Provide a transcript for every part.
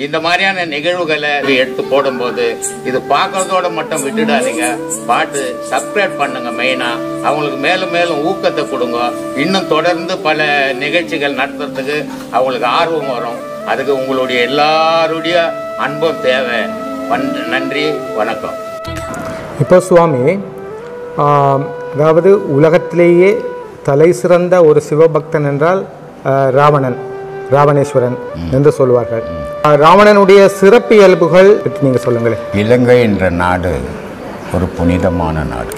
இந்த மாதிரியான நிகழ்வுகளை எடுத்து போடும்போது இது பார்க்கறதோட மட்டும் விட்டுடாதீங்க பாட்டு சப்ஸ்கிரைப் பண்ணுங்க மெயினா அவங்களுக்கு மேலும் மேலும் ஊக்கத்தை கொடுங்க இன்னும் தொடர்ந்து பல நிகழ்ச்சிகள் நடத்துறதுக்கு அவங்களுக்கு ஆர்வம் வரும் அதுக்கு உங்களுடைய எல்லாருடைய அன்பும் தேவை வன்- நன்றி வணக்கம் இப்போ சுவாமி ஆம், அதாவது உலகத்திலேயே தலை சிறந்த ஒரு சிவபக்தன் என்றால் ஆ, ராவணன் ராவணேஸ்வரன் என்று சொல்வார்கள் ஆ, ராவணனுடைய சிறப்பு இயல்புகள் பற்றி நீங்கள் சொல்லுங்களேன் இலங்கை என்ற நாடு ஒரு புனிதமான நாடு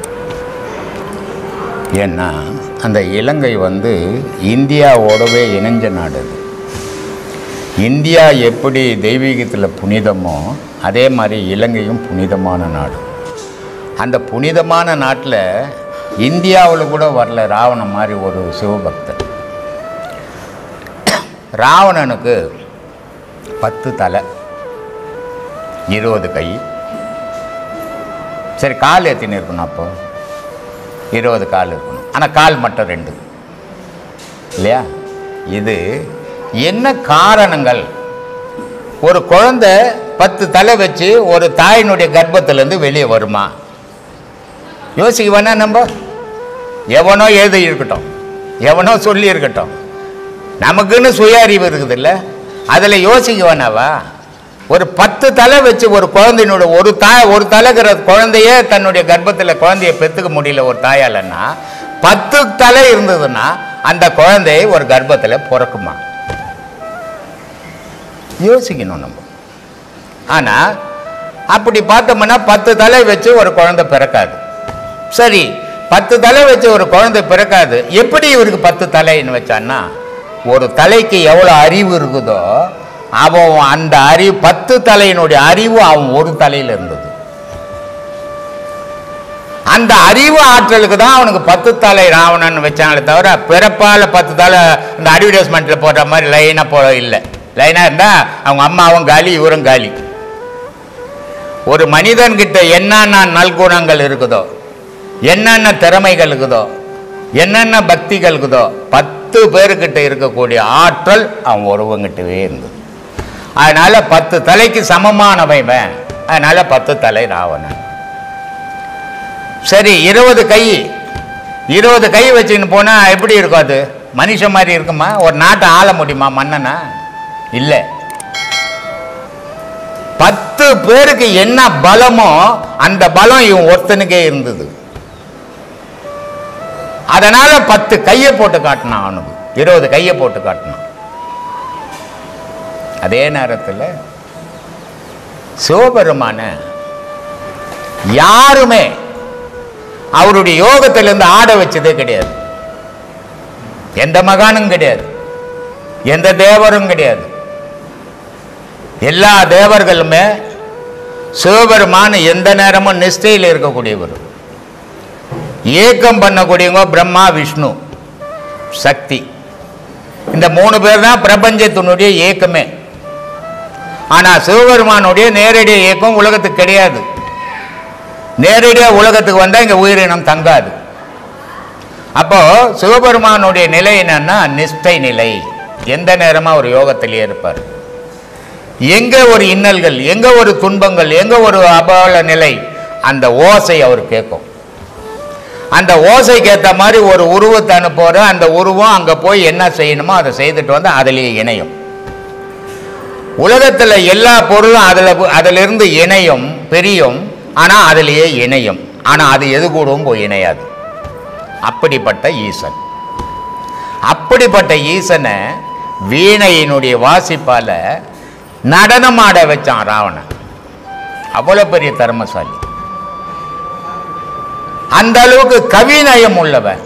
ஏன்னா அந்த இலங்கை வந்து இந்தியாவோடவே இணைஞ்ச நாடு அது இந்தியா எப்படி தெய்வீகத்தில் புனிதமோ அதே மாதிரி இலங்கையும் புனிதமான நாடு அந்த புனிதமான நாட்டில் இந்தியாவில் கூட வரல ராவணன் மாதிரி ஒரு சிவபக்தன் ராவணனுக்கு பத்து தலை இருபது கை சரி கால் எத்தனை இருக்கணும் அப்போ இருபது கால் இருக்கணும் ஆனால் கால் மட்டும் ரெண்டு இல்லையா இது என்ன காரணங்கள் ஒரு குழந்தை பத்து தலை வச்சு ஒரு தாயினுடைய கர்ப்பத்திலேருந்து வெளியே வருமா யோசிக்க வேணா நம்ம எவனோ எழுதி இருக்கட்டும் எவனோ சொல்லி இருக்கட்டும் நமக்குன்னு சுய அறிவு இருக்குதுல்ல அதில் யோசிக்க வேணாவா ஒரு பத்து தலை வச்சு ஒரு குழந்தையினோட ஒரு தாய் ஒரு தலைக்கிற குழந்தையே தன்னுடைய கர்ப்பத்தில் குழந்தைய பெற்றுக்க முடியல ஒரு தாயாலன்னா பத்து தலை இருந்ததுன்னா அந்த குழந்தை ஒரு கர்ப்பத்தில் பிறக்குமா யோசிக்கணும் நம்ம ஆனால் அப்படி பார்த்தோம்னா பத்து தலை வச்சு ஒரு குழந்தை பிறக்காது சரி பத்து தலை வச்சு ஒரு குழந்தை பிறக்காது எப்படி இவருக்கு பத்து தலைன்னு வச்சான்னா ஒரு தலைக்கு எவ்வளோ அறிவு இருக்குதோ அவன் அந்த அறிவு பத்து தலையினுடைய அறிவு அவன் ஒரு தலையில் இருந்தது அந்த அறிவு ஆற்றலுக்கு தான் அவனுக்கு பத்து தலை ராவணன் வச்சாங்களே தவிர பிறப்பால் பத்து தலை இந்த அட்வர்டைஸ்மெண்ட்டில் போடுற மாதிரி லைனாக போட இல்லை லைனாக இருந்தால் அவங்க அம்மாவும் காலி இவரும் காலி ஒரு மனிதன்கிட்ட என்னென்ன நல்குணங்கள் இருக்குதோ என்னென்ன திறமைகள் இருக்குதோ என்னென்ன பக்திகள் இருக்குதோ பத்து பேருக்கிட்ட இருக்கக்கூடிய ஆற்றல் அவன் ஒருவங்கிட்டவே இருந்தது அதனால பத்து தலைக்கு சமமானவன் அதனால பத்து தலை ராவணன் சரி இருபது கை இருபது கை வச்சுன்னு போனா எப்படி இருக்கும் அது மனுஷன் மாதிரி இருக்குமா ஒரு நாட்டை ஆள முடியுமா மன்னனா இல்லை பத்து பேருக்கு என்ன பலமோ அந்த பலம் இவன் ஒருத்தனுக்கே இருந்தது அதனால பத்து கையை போட்டு காட்டினான் அவனுக்கு இருபது கையை போட்டு காட்டினான் அதே நேரத்தில் சிவபெருமான யாருமே அவருடைய யோகத்திலிருந்து ஆட வச்சதே கிடையாது எந்த மகானும் கிடையாது எந்த தேவரும் கிடையாது எல்லா தேவர்களுமே சிவபெருமான் எந்த நேரமும் நிஷ்டையில் இருக்கக்கூடியவர் ஏக்கம் பண்ணக்கூடியவங்க பிரம்மா விஷ்ணு சக்தி இந்த மூணு பேர் தான் பிரபஞ்சத்தினுடைய ஏக்கமே ஆனால் சிவபெருமானுடைய நேரடி இயக்கம் உலகத்துக்கு கிடையாது நேரடியாக உலகத்துக்கு வந்தால் இங்கே உயிரினம் தங்காது அப்போ சிவபெருமானுடைய நிலை என்னன்னா நிஷ்டை நிலை எந்த நேரமாக ஒரு யோகத்திலேயே இருப்பார் எங்க ஒரு இன்னல்கள் எங்க ஒரு துன்பங்கள் எங்க ஒரு அபால நிலை அந்த ஓசை அவர் கேட்கும் அந்த ஓசைக்கு ஏற்ற மாதிரி ஒரு உருவத்தை அனுப்புற அந்த உருவம் அங்கே போய் என்ன செய்யணுமோ அதை செய்துட்டு வந்து அதிலேயே இணையும் உலகத்தில் எல்லா பொருளும் அதில் அதிலிருந்து இணையும் பிரியும் ஆனால் அதிலேயே இணையும் ஆனால் அது எது கூடவும் போய் இணையாது அப்படிப்பட்ட ஈசன் அப்படிப்பட்ட ஈசனை வீணையினுடைய வாசிப்பால நடனமாட வச்சான் ராவணன் அவ்வளோ பெரிய தர்மசாலி அந்த அளவுக்கு கவிநயம் உள்ளவன்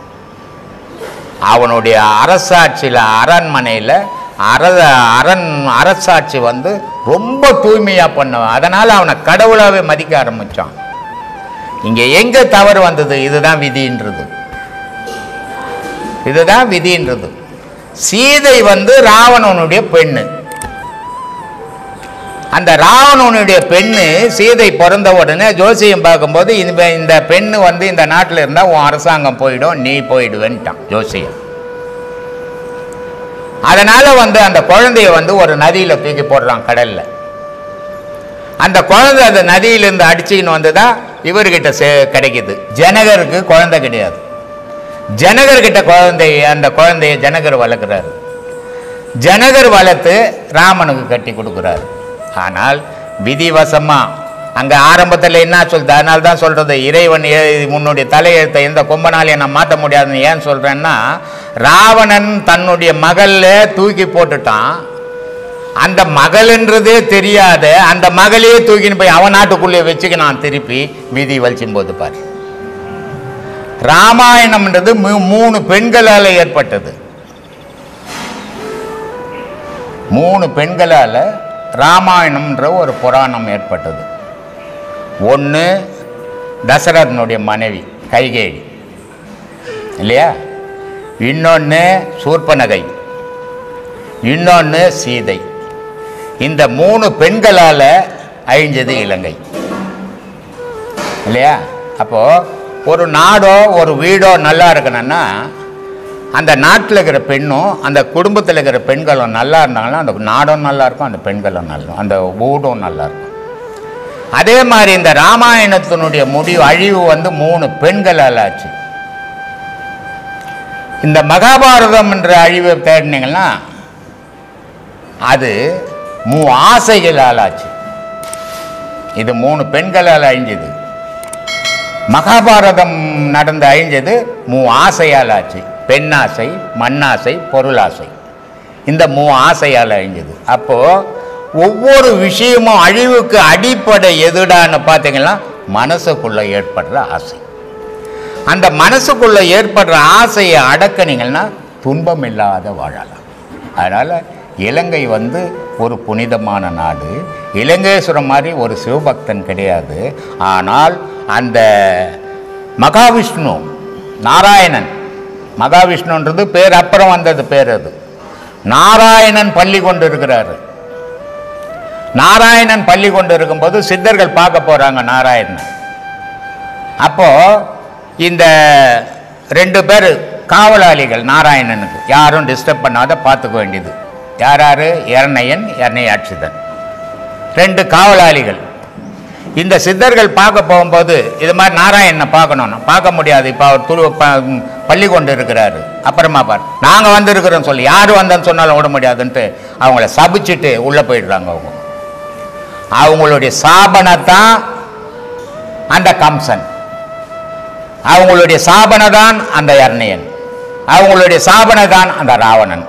அவனுடைய அரசாட்சியில் அரண்மனையில் அர அரண் அரசாட்சி வந்து ரொம்ப தூய்மையாக பண்ணவன் அதனால் அவனை கடவுளாகவே மதிக்க ஆரம்பித்தான் இங்கே எங்கே தவறு வந்தது இதுதான் விதின்றது இதுதான் விதின்றது சீதை வந்து ராவணனுடைய பெண்ணு அந்த ராவணனுடைய பெண்ணு சீதை பிறந்த உடனே ஜோசியம் பார்க்கும்போது இந்த இந்த பெண்ணு வந்து இந்த நாட்டில் இருந்தால் உன் அரசாங்கம் போயிடும் நீ போயிடுவேன்ட்டான் ஜோசியம் அதனால வந்து அந்த குழந்தைய வந்து ஒரு நதியில தூக்கி போடுறான் கடல்ல அந்த குழந்தை அந்த நதியிலிருந்து அடிச்சுக்கின்னு வந்து தான் இவர்கிட்ட சே கிடைக்குது ஜனகருக்கு குழந்தை கிடையாது ஜனகர்கிட்ட குழந்தைய அந்த குழந்தைய ஜனகர் வளர்க்குறாரு ஜனகர் வளர்த்து ராமனுக்கு கட்டி கொடுக்குறாரு ஆனால் விதிவசமா அங்க ஆரம்பத்தில் என்ன சொல்லுது அதனால தான் சொல்றது இறைவன் ஏ- உன்னுடைய தலையெழுத்தை எந்த கொம்பனாலே நான் மாற்ற முடியாதுன்னு ஏன் சொல்றேன்னா ராவணன் தன்னுடைய மகள்ல தூக்கி போட்டுட்டான் அந்த மகள்ன்றதே தெரியாத அந்த மகளையே தூக்கின்னு போய் அவன் நாட்டுக்குள்ளே வச்சுக்கினான் திருப்பி விதி வலிச்சும் போது பாரு ராமாயணம்ன்றது மூ- மூணு பெண்களால் ஏற்பட்டது மூணு பெண்களால் ராமாயணம்ன்ற ஒரு புராணம் ஏற்பட்டது ஒன்று தசரதனுடைய மனைவி கைகேயி இல்லையா இன்னொன்று சூர்பனகை இன்னொன்று சீதை இந்த மூணு பெண்களால் அழிஞ்சது இலங்கை இல்லையா அப்போது ஒரு நாடோ ஒரு வீடோ நல்லா இருக்கணும்னா அந்த நாட்டில் இருக்கிற பெண்ணும் அந்த குடும்பத்தில் இருக்கிற பெண்களும் நல்லா இருந்தாங்கன்னா அந்த நாடும் நல்லா இருக்கும் அந்த பெண்களும் நல்லா இருக்கும் அந்த வீடும் நல்லா இருக்கும் அதே மாதிரி இந்த ராமாயணத்தினுடைய முடிவு அழிவு வந்து மூணு பெண்களால் ஆச்சு இந்த மகாபாரதம் என்ற அழிவை தேடினீங்கன்னா அது மூ ஆசைகளால் ஆச்சு இது மூணு பெண்களால் அழிஞ்சது மகாபாரதம் நடந்து அழிஞ்சது மூ ஆசையால் ஆச்சு பெண்ணாசை மண்ணாசை பொருளாசை இந்த மூ ஆசையால் அழிஞ்சது அப்போ ஒவ்வொரு விஷயமும் அழிவுக்கு அடிப்படை எதுடான்னு பார்த்தீங்கன்னா மனசுக்குள்ள ஏற்படுற ஆசை அந்த மனசுக்குள்ள ஏற்படுற ஆசையை அடக்குனீங்கன்னா துன்பம் இல்லாத வாழலாம் அதனால் இலங்கை வந்து ஒரு புனிதமான நாடு இலங்கேஸ்வரம் மாதிரி ஒரு சிவபக்தன் கிடையாது ஆனால் அந்த மகாவிஷ்ணு நாராயணன் மகாவிஷ்ணுன்றது பேர் அப்புறம் வந்தது பேர் அது நாராயணன் பள்ளி கொண்டு இருக்கிறாரு நாராயணன் பள்ளி கொண்டு இருக்கும்போது சித்தர்கள் பார்க்க போகிறாங்க நாராயணன் அப்போ இந்த ரெண்டு பேர் காவலாளிகள் நாராயணனுக்கு யாரும் டிஸ்டர்ப் பண்ணாத பார்த்துக்க வேண்டியது யார் யார் இரணையன் இரணையாட்சிதன் ரெண்டு காவலாளிகள் இந்த சித்தர்கள் பார்க்க போகும்போது இது மாதிரி நாராயணனை பார்க்கணும்னா பார்க்க முடியாது இப்போ அவர் துரு ப- பள்ளி கொண்டு இருக்கிறாரு அப்புறமா பார் நாங்கள் வந்திருக்கிறோம் சொல்லி யார் வந்தேன்னு சொன்னாலும் விட முடியாதுன்ட்டு அவங்கள சபிச்சுட்டு உள்ளே போயிடுறாங்க அவங்க அவங்களுடைய சாபனை தான் அந்த கம்சன் அவங்களுடைய சாபனை தான் அந்த யர்ணியன் அவங்களுடைய சாபனை தான் அந்த ராவணன்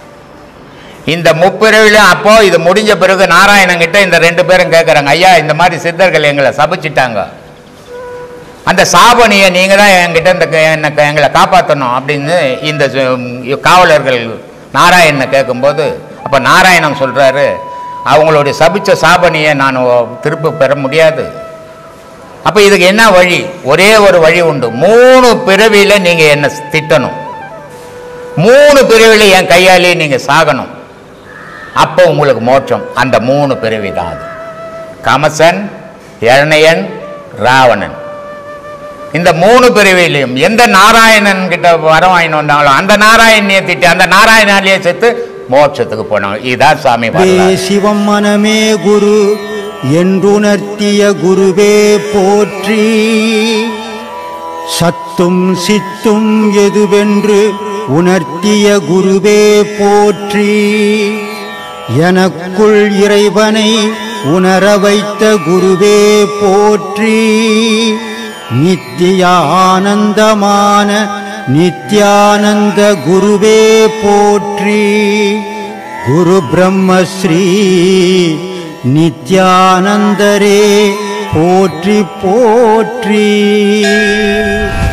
இந்த முப்பிறவிலும் அப்போ இது முடிஞ்ச பிறகு நாராயணன் கிட்ட இந்த ரெண்டு பேரும் கேட்குறாங்க ஐயா இந்த மாதிரி சித்தர்கள் எங்களை சபிச்சிட்டாங்க அந்த சாபனியை நீங்கள் தான் என்கிட்ட இந்த க- என்னை க- எங்களை காப்பாற்றணும் அப்படின்னு இந்த சு- காவலர்கள் நாராயணனை கேட்கும்போது அப்போ நாராயணன் சொல்கிறாரு அவங்களுடைய சபிச்ச சாபனியை நான் திரும்ப பெற முடியாது அப்போ இதுக்கு என்ன வழி ஒரே ஒரு வழி உண்டு மூணு பிறவியில் நீங்கள் என்னை திட்டணும் மூணு பிறவியில் என் கையாலே நீங்கள் சாகணும் அப்போ உங்களுக்கு மோட்சம் அந்த மூணு பிறவி தான் அது கமசன் இரணையன் ராவணன் இந்த மூணு பிறவிலையும் எந்த நாராயணன் கிட்ட வரம் வாங்கிட்டு வந்தாங்களோ அந்த நாராயணியை திட்டி அந்த நாராயணாலேயே செத்து மோட்சத்துக்கு போனாங்க இதுதான் சாமி வே வரலாறு. சிவம் மனமே குரு என்றுணர்த்திய குருவே போற்றி சத்தும் சித்தும் எதுவென்று உணர்த்திய குருவே போற்றி எனக்குள் இறைவனை உணர வைத்த குருவே போற்றி நித்திய ஆனந்தமான நித்யானந்த குருவே போற்றி குரு பிரம்மஸ்ரீ நித்யானந்தரே போற்றி போற்றி